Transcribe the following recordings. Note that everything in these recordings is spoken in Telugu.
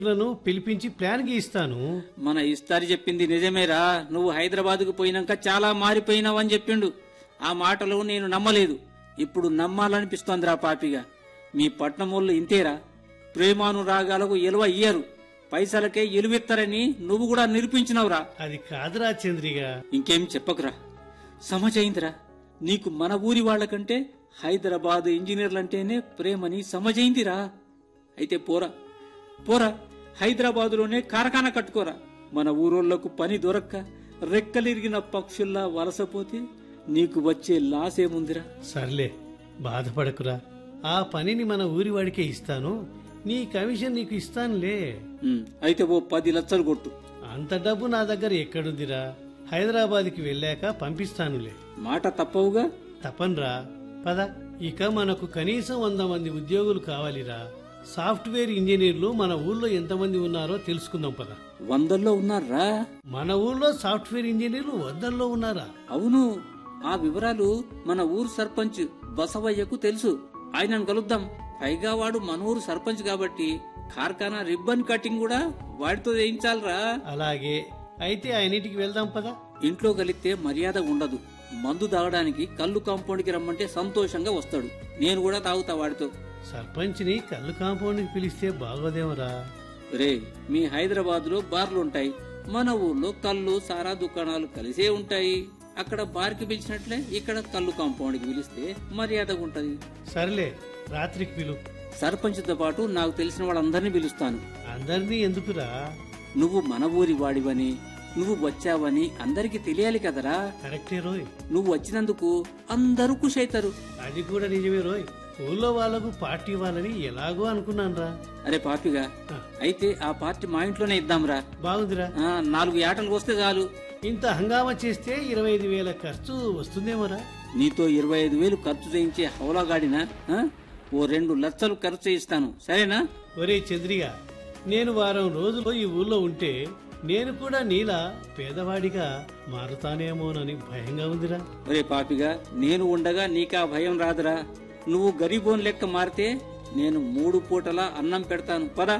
లను పిలిపించి ప్లాన్ గీస్తాను మన ఇస్తారి చెప్పింది నిజమేరా నువ్వు హైదరాబాద్కు పోయినాక చాలా మారిపోయినావని చెప్పిండు ఆ మాటలు నేను నమ్మలేదు ఇప్పుడు నమ్మాలనిపిస్తోందిరా పాపిగా మీ పట్నం వాళ్ళు ఇంతేరా ప్రేమానురాగాలకు ఎలువ ఇయ్యరు పైసలకే ఎలువెత్తారని నువ్వు కూడా నిరూపించినవురా అది కాదురా చంద్రిగా ఇంకేం చెప్పకురా సమజైందిరా నీకు మన ఊరి వాళ్ళకంటే హైదరాబాద్ ఇంజనీర్లంటేనే ప్రేమని సమజైందిరా అయితే పోరా పోరా హైదరాబాదులోనే కార్ఖానా కట్టుకోరా మన ఊరోళ్లకు పని దొరక్క రెక్కలిరిగిన పక్షుల్లా వలసపోతే నీకు వచ్చే లాసేముందిరా సర్లే బాధపడకురా ఆ పనిని మన ఊరి వాడికే ఇస్తాను నీ కమిషన్ నీకు ఇస్తానులే ఉమ్, అయితే ఓ పది లక్షలు కొట్టు అంత డబ్బు నా దగ్గర ఎక్కడుందిరా హైదరాబాద్కి వెళ్ళాక పంపిస్తానులే మాట తప్పవుగా తపన్రా పద ఇక మనకు కనీసం వంద మంది ఉద్యోగులు కావాలిరా సాఫ్ట్వేర్ ఇంజనీర్లు మన ఊళ్ళో ఎంతమంది ఉన్నారో తెలుసుకుందాం పద వందల్లో ఉన్నారా మన ఊళ్ళో సాఫ్ట్వేర్ ఇంజనీర్లు వద్దల్లో ఉన్నారా అవును ఆ వివరాలు మన ఊరు సర్పంచ్ బసవయ్యకు తెలుసు ఆయనను కలుద్దాం పైగా వాడు మన ఊరు సర్పంచ్ కాబట్టి కార్ఖానా రిబ్బన్ కటింగ్ కూడా వాడితో చేయించాలరా అలాగే అయితే ఆయనింటికి వెళ్దాం పద ఇంట్లో కలిస్తే మర్యాద ఉండదు మందు తాగడానికి కళ్ళు కాంపౌండ్కి రమ్మంటే సంతోషంగా వస్తాడు నేను కూడా తాగుతా వాడితో సర్పంచ్ని కళ్ళు కాంపౌండ్కి పిలిస్తే బాగోదేమరా రే మీ హైదరాబాద్ లో బార్లు ఉంటాయి మన ఊర్లో కళ్ళు సారా దుకాణాలు కలిసే ఉంటాయి అక్కడ బార్కి పిలిచినట్లే ఇక్కడ కళ్ళు కాంపౌండ్కి పిలిస్తే మర్యాద ఉంటది సర్లే రాత్రికి పిలు సర్పంచ్తో పాటు నాకు తెలిసిన వాళ్ళందరినీ పిలుస్తాను అందరినీ ఎందుకురా నువ్వు మన ఊరి వాడివని నువ్వు వచ్చావని అందరికి తెలియాలి కదరా కరెక్టే రోయ్ నువ్వు వచ్చినందుకు అందరూ ఖుషి అవుతారు అది కూడా నిజమే రోయ్ ఊళ్ళో వాళ్లకు పార్టీ ఇవ్వాలని ఎలాగో అనుకున్నానురా అరే పాపిగా అయితే ఆ పార్టీ మా ఇంట్లోనే ఇద్దాంరా బాగుందిరా ఆ, నాలుగు ఏటలకు వస్తే చాలు ఇంత హంగామా చేస్తే ఇరవై ఐదు వేల ఖర్చు వస్తుందేమోరా నీతో ఇరవై ఐదు వేలు ఖర్చు చేయించే హౌలాగాడినా ఆ? ఓ రెండు లక్షలు ఖర్చు చేయిస్తాను సరేనా ఒరే చంద్రిగా నేను వారం రోజులు ఈ ఊళ్ళో ఉంటే నేను కూడా నీలా పేదవాడిగా మారుతానేమోనని భయంగా ఉందిరా ఒరే పాపిగా నేను ఉండగా నీకా భయం రాదురా నువ్వు గరీబోన్ లెక్క మారితే నేను మూడు పూటలా అన్నం పెడతాను పదా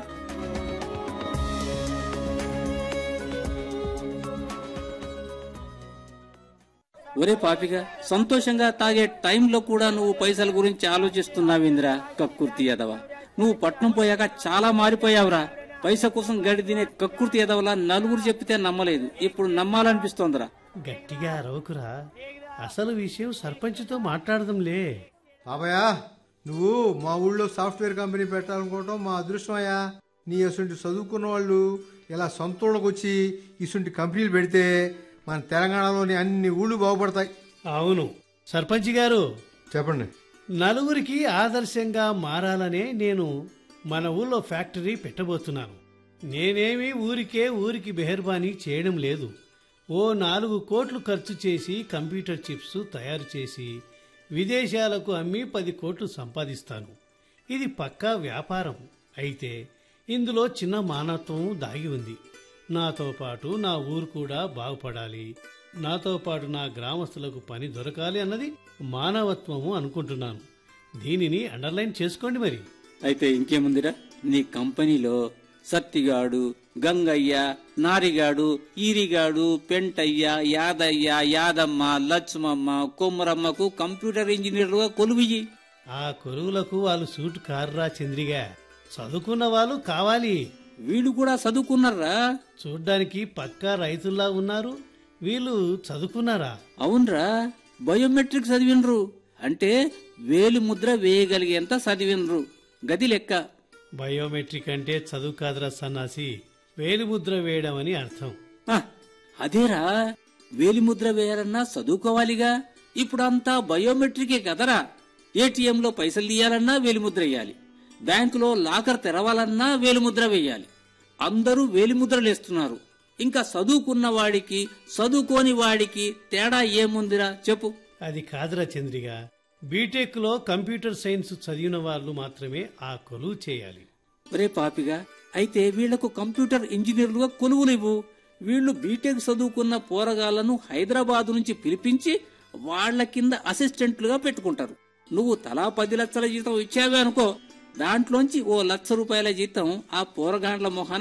ఒరే పాపిగా సంతోషంగా తాగే టైంలో కూడా నువ్వు పైసల గురించి ఆలోచిస్తున్నావిందిరా కక్కుర్తి ఎదవ నువ్వు పట్నం పోయాక చాలా మారిపోయావురా పైసా కోసం గడి తినే కక్కుర్తి ఎదవలా నలుగురు చెప్పితే నమ్మలేదు ఇప్పుడు నమ్మాలనిపిస్తోందిరా గట్టిగా అరవకురా అసలు విషయం సర్పంచ్తో మాట్లాడదాంలే బాబాయ్ నువ్వు మా ఊళ్ళో సాఫ్ట్వేర్ కంపెనీ పెట్టాలనుకోవటం మా అదృష్టమయ్యా నీ అసంటి చదువుకున్న వాళ్ళు ఇలా సొంతూళ్ళకి వచ్చి ఇసుంటి కంపెనీలు పెడితే మన తెలంగాణలోని అన్ని ఊళ్ళు బాగుపడతాయి అవును సర్పంచ్ గారు చెప్పండి నలుగురికి ఆదర్శంగా మారాలనే నేను మన ఊళ్ళో ఫ్యాక్టరీ పెట్టబోతున్నాను నేనేమి ఊరికే ఊరికి బెహర్బానీ చేయడం లేదు ఓ నాలుగు కోట్లు ఖర్చు చేసి కంప్యూటర్ చిప్స్ తయారు చేసి విదేశాలకు అమ్మి పది కోట్లు సంపాదిస్తాను ఇది పక్కా వ్యాపారం అయితే ఇందులో చిన్న మానవత్వం దాగి ఉంది నాతో పాటు నా ఊరు కూడా బాగుపడాలి నాతో పాటు నా గ్రామస్తులకు పని దొరకాలి అన్నది మానవత్వము అనుకుంటున్నాను దీనిని అండర్లైన్ చేసుకోండి మరి అయితే ఇంకేముందిరా నీ కంపెనీలో సత్తిగాడు గంగయ్య నారిగాడు ఈరిగాడు పెంటయ్య యాదయ్య యాదమ్మ లక్ష్మమ్మ కొమ్మరమ్మకు కంప్యూటర్ ఇంజనీర్లుగా కొలువియ్యి ఆ కొరువులకు వాళ్ళు సూట్ కారురా చంద్రిగా చదువుకున్న వాళ్ళు కావాలి వీళ్ళు కూడా చదువుకున్నారా చూడ్డానికి పక్కా రైతుల్లా ఉన్నారు వీళ్ళు చదువుకున్నారా అవునరా బయోమెట్రిక్ చదివినరు అంటే వేలి ముద్ర వేయగలిగేంత చదివినరు గది లెక్క బయోమెట్రిక్ అంటే చదువు కాదురా సన్నాసి వేలిముద్ర వేయడం అని అర్థం ఆ, అదేరా వేలి ముద్ర వేయాలన్నా చదువుకోవాలిగా ఇప్పుడంతా బయోమెట్రికే కదరా ఏటీఎంలో పైసలు తీయాలన్నా వేలిముద్ర వేయాలి బ్యాంకులో లాకర్ తెరవాలన్నా వేలిముద్ర వేయాలి అందరూ వేలిముద్రలేస్తున్నారు ఇంకా చదువుకున్న వాడికి చదువుకోని వాడికి తేడా ఏముందిరా చెప్పు అది కాదురా చంద్రిగా బీటెక్ లో కంప్యూటర్ సైన్స్ చదివిన వాళ్ళు మాత్రమే ఆ కొలువు చేయాలి ఒరే పాపిగా అయితే వీళ్లకు కంప్యూటర్ ఇంజనీర్లుగా కొలువులివ్వు వీళ్ళు బీటెక్ చదువుకున్న పోరగాళ్లను హైదరాబాద్ నుంచి పిలిపించి వాళ్ళ కింద అసిస్టెంట్లుగా పెట్టుకుంటారు నువ్వు తలా పది లక్షల జీతం ఇచ్చావే అనుకో దాంట్లోంచి ఓ లక్ష రూపాయల జీతం ఆ పోరగాండ్ల మొహాన